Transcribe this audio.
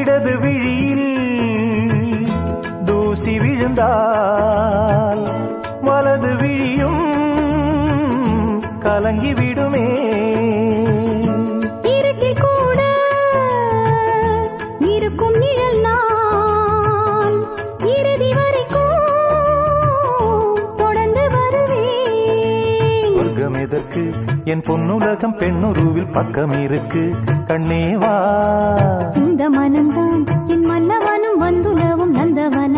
இடது விழியில் தூசி விழுந்தால் வலது விழியும் கலங்கி விடுமே இருட்டில் கூட இருக்கும் நிழல் நான் இறுதி வரைக்கும் தொடர்ந்து வருவேன் சொர்க்கம் எதற்கு என் பொன்னுலகம் பெண்ணுருவில் பக்கம் இருக்கு கண்ணே வா இந்த மனம்தான் என் மன்னவனும் வந்துலவும் நந்தவனம்